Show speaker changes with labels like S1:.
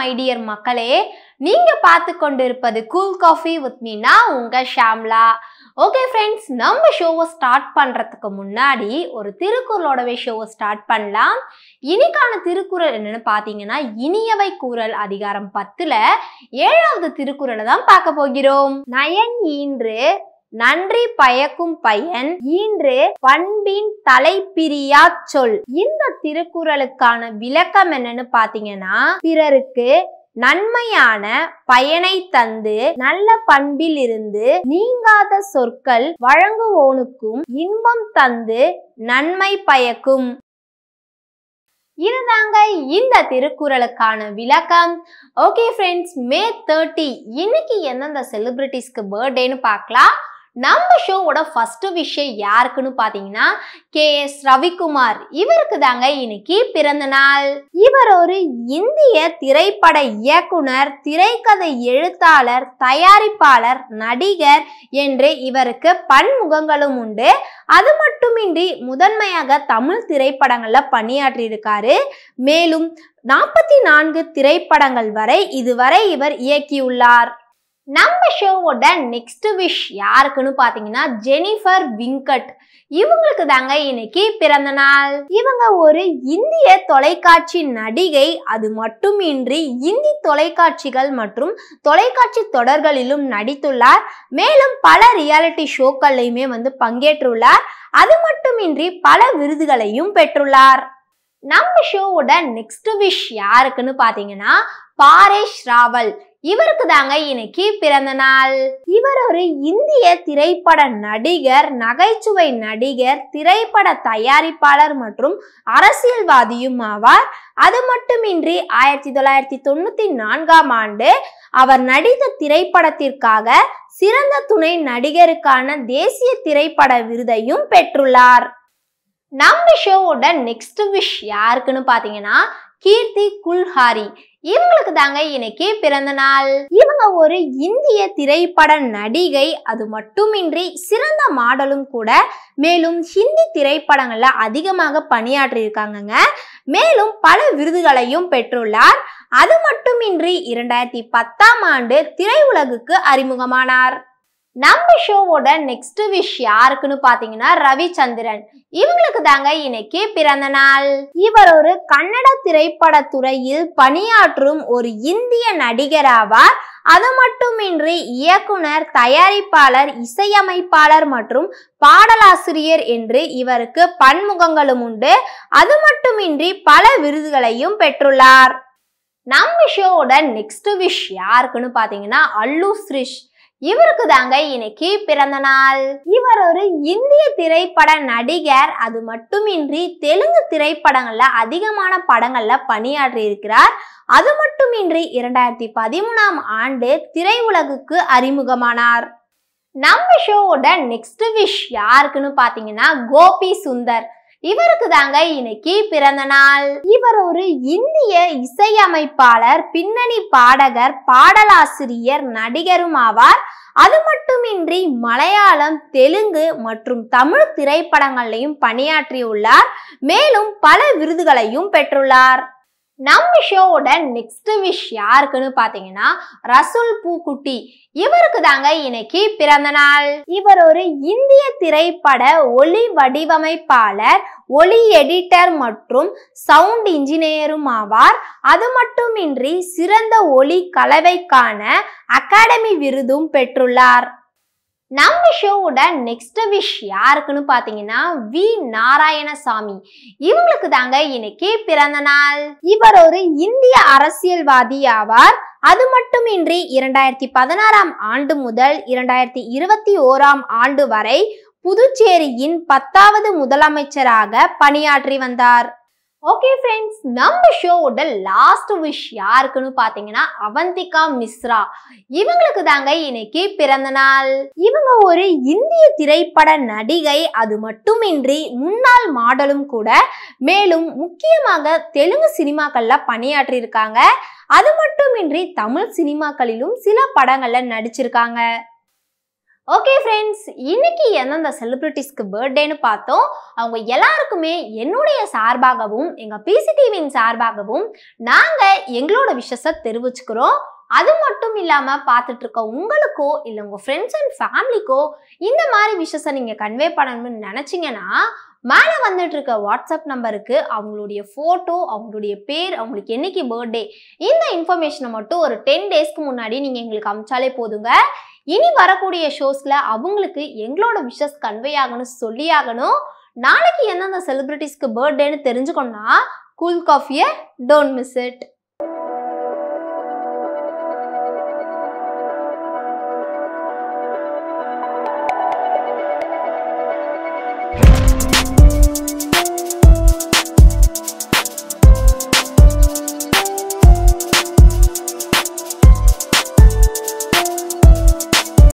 S1: my dear மக்களே நீங்க பார்த்து கொண்டிருப்பது கூல் காஃபி வித் மீனா உங்க ஷாம்லா ஓகே ஃப்ரெண்ட்ஸ் நம்ம ஷோவை ஸ்டார்ட் பண்றதுக்கு முன்னாடி ஒரு திருக்குறளோடவே ஷோவை ஸ்டார்ட் பண்ணலாம் இன்னைக்கான திருக்குறள் என்னன்னு பார்த்தீங்கன்னா இனியவை கூறல் அதிகாரம் பத்துல ஏழாவது திருக்குறளை தான் பார்க்க போகிறோம் நயன் ஈன்று நன்றி பயக்கும் பயன் ஈன்று பண்பின் தலைப்பிரியா சொல் இந்த திருக்குறளுக்கான விளக்கம் என்னன்னு பாத்தீங்கன்னா பிறருக்கு நன்மையான பயனை தந்து நல்ல பண்பில் இருந்து நீங்காத சொற்கள் வழங்குவோனுக்கும் இன்பம் தந்து நன்மை பயக்கும் இதுதாங்க இந்த திருக்குறளுக்கான விளக்கம் ஓகே ஃப்ரெண்ட்ஸ் மே தேர்ட்டி இன்னைக்கு எந்தெந்த செலிபிரிட்டிஸ்க்கு பர்த்டேன்னு பார்க்கலாம் நம்ம ஷோவோட ஃபர்ஸ்ட் விஷயம் யாருக்குன்னு பார்த்தீங்கன்னா கே எஸ் ரவிக்குமார் இவருக்கு தாங்க இன்னைக்கு பிறந்த நாள் இவர் ஒரு இந்திய திரைப்பட இயக்குனர் திரைக்கதை எழுத்தாளர் தயாரிப்பாளர் நடிகர் என்று இவருக்கு பன்முகங்களும் உண்டு அது மட்டுமின்றி முதன்மையாக தமிழ் திரைப்படங்கள்ல பணியாற்றியிருக்காரு மேலும் நாற்பத்தி நான்கு திரைப்படங்கள் வரை இதுவரை இவர் இயக்கியுள்ளார் நம்ம ஷோவோட நெக்ஸ்ட் விஷ் யாருக்குன்னு பார்த்தீங்கன்னா ஜெனிஃபர் விங்கட் இவங்களுக்கு தாங்க இன்னைக்கு பிறந்த நாள் இவங்க ஒரு இந்திய தொலைக்காட்சி நடிகை அது மட்டுமின்றி இந்தி தொலைக்காட்சிகள் மற்றும் தொலைக்காட்சி தொடர்களிலும் நடித்துள்ளார் மேலும் பல ரியாலிட்டி ஷோக்கள்லையுமே வந்து பங்கேற்றுள்ளார் அது மட்டுமின்றி பல விருதுகளையும் பெற்றுள்ளார் நம்ம ஷோவோட நெக்ஸ்ட் விஷ் யாருக்குன்னு பார்த்தீங்கன்னா பாரேஷ் ராவல் இவருக்கு தாங்க இன்னைக்கு பிறந்த நாள் இவர் ஒரு இந்திய திரைப்பட நடிகர் நகைச்சுவை நடிகர் திரைப்பட தயாரிப்பாளர் மற்றும் அரசியல்வாதியும் ஆவார் அது மட்டுமின்றி ஆயிரத்தி தொள்ளாயிரத்தி தொண்ணூத்தி நான்காம் ஆண்டு அவர் நடித்த திரைப்படத்திற்காக சிறந்த துணை நடிகருக்கான தேசிய திரைப்பட விருதையும் பெற்றுள்ளார் நம்ம ஷோவோட நெக்ஸ்ட் விஷ் யாருக்குன்னு பாத்தீங்கன்னா கீர்த்தி குல்ஹாரி இவங்களுக்கு தாங்க இன்னைக்கு பிறந்த நாள் இவங்க ஒரு இந்திய திரைப்பட நடிகை அது மட்டுமின்றி சிறந்த மாடலும் கூட மேலும் ஹிந்தி திரைப்படங்கள்ல அதிகமாக பணியாற்றி இருக்காங்கங்க மேலும் பல விருதுகளையும் பெற்றுள்ளார் அது மட்டுமின்றி இரண்டாயிரத்தி பத்தாம் ஆண்டு திரையுலகுக்கு அறிமுகமானார் நம்ம ஷோவோட நெக்ஸ்ட் விஷ் யாருக்குன்னு பாத்தீங்கன்னா ரவிச்சந்திரன் இவங்களுக்கு தாங்க இன்னைக்கு பிறந்த நாள் இவர் ஒரு கன்னட திரைப்பட துறையில் பணியாற்றும் ஒரு இந்திய நடிகர் ஆவார் அது மட்டுமின்றி இயக்குனர் தயாரிப்பாளர் இசையமைப்பாளர் மற்றும் பாடலாசிரியர் என்று இவருக்கு பன்முகங்களும் உண்டு அது மட்டுமின்றி பல விருதுகளையும் பெற்றுள்ளார் நம்ம ஷோவோட நெக்ஸ்ட் விஷ் யாருக்குன்னு பாத்தீங்கன்னா அல்லு ஸ்ரிஷ் இவருக்கு தாங்க இன்னைக்கு பிறந்த நாள் இவர் ஒரு இந்திய திரைப்பட நடிகர் அது மட்டுமின்றி தெலுங்கு திரைப்படங்கள்ல அதிகமான படங்கள்ல பணியாற்றி இருக்கிறார் அது மட்டுமின்றி இரண்டாயிரத்தி பதிமூணாம் ஆண்டு திரையுலகுக்கு அறிமுகமானார் நம்ம ஷோவோட நெக்ஸ்ட் விஷ் யாருக்குன்னு பாத்தீங்கன்னா கோபி சுந்தர் இவருக்கு தாங்க இன்னைக்கு பிறந்த நாள் இவர் ஒரு இந்திய இசையமைப்பாளர் பின்னணி பாடகர் பாடலாசிரியர் நடிகரும் ஆவார் அது மட்டுமின்றி மலையாளம் தெலுங்கு மற்றும் தமிழ் திரைப்படங்களையும் பணியாற்றியுள்ளார் மேலும் பல விருதுகளையும் பெற்றுள்ளார் நம்ம ஷோவோட நெக்ஸ்ட் விஷ் யாருக்குன்னு பாத்தீங்கன்னா ரசூல் பூக்குட்டி இவருக்கு தாங்க இன்னைக்கு பிறந்த நாள் இவர் ஒரு இந்திய திரைப்பட ஒளி வடிவமைப்பாளர் ஒளி எடிட்டர் மற்றும் சவுண்ட் இன்ஜினியரும் ஆவார் அது மட்டுமின்றி சிறந்த ஒளி கலவைக்கான அகாடமி விருதும் பெற்றுள்ளார் நம்ம ஷோவோட நெக்ஸ்ட் விஷ் யாருக்குன்னு பார்த்தீங்கன்னா வி நாராயணசாமி இவங்களுக்கு தாங்க இன்னைக்கு பிறந்த நாள் இவர் ஒரு இந்திய அரசியல்வாதி ஆவார் அது மட்டுமின்றி இரண்டாயிரத்தி பதினாறாம் ஆண்டு முதல் இரண்டாயிரத்தி இருபத்தி ஓராம் ஆண்டு வரை புதுச்சேரியின் பத்தாவது முதலமைச்சராக பணியாற்றி வந்தார் ஓகே ஃப்ரெண்ட்ஸ் நம்ம ஷோவோட லாஸ்ட் விஷ் யாருக்குன்னு பார்த்தீங்கன்னா அவந்திகா மிஸ்ரா இவங்களுக்கு தாங்க இன்னைக்கு பிறந்த நாள் இவங்க ஒரு இந்திய திரைப்பட நடிகை அது மட்டுமின்றி முன்னாள் மாடலும் கூட மேலும் முக்கியமாக தெலுங்கு சினிமாக்கள்ல பணியாற்றி இருக்காங்க அது மட்டுமின்றி தமிழ் சினிமாக்களிலும் சில படங்கள்ல நடிச்சிருக்காங்க ஓகே ஃப்ரெண்ட்ஸ் இன்னைக்கு எந்தெந்த செலிபிரிட்டிஸ்க்கு பர்த்டேன்னு பார்த்தோம் அவங்க எல்லாருக்குமே என்னுடைய சார்பாகவும் எங்க பிசிடிவியின் சார்பாகவும் நாங்க எங்களோட விஷஸை தெரிவிச்சுக்கிறோம் அது மட்டும் இல்லாம பார்த்துட்டு இருக்க உங்களுக்கோ இல்லை உங்க ஃப்ரெண்ட்ஸ் அண்ட் ஃபேமிலிக்கோ இந்த மாதிரி விஷஸை நீங்க கன்வே பண்ணணும்னு நினைச்சீங்கன்னா மேலே வந்துட்டு இருக்க வாட்ஸ்அப் நம்பருக்கு அவங்களுடைய ஃபோட்டோ அவங்களுடைய பேர் அவங்களுக்கு என்னைக்கு பர்த்டே இந்த இன்ஃபர்மேஷனை மட்டும் ஒரு டென் டேஸ்க்கு முன்னாடி நீங்கள் எங்களுக்கு அமிச்சாலே போதுங்க இனி வரக்கூடிய ஷோஸில் அவங்களுக்கு எங்களோட விஷஸ் கன்வே ஆகணும் சொல்லி ஆகணும் நாளைக்கு எந்தெந்த செலிபிரிட்டிஸ்க்கு பர்த்டேன்னு தெரிஞ்சுக்கணும்னா கூல் காஃபியை டோன்ட் மிஸ் இட்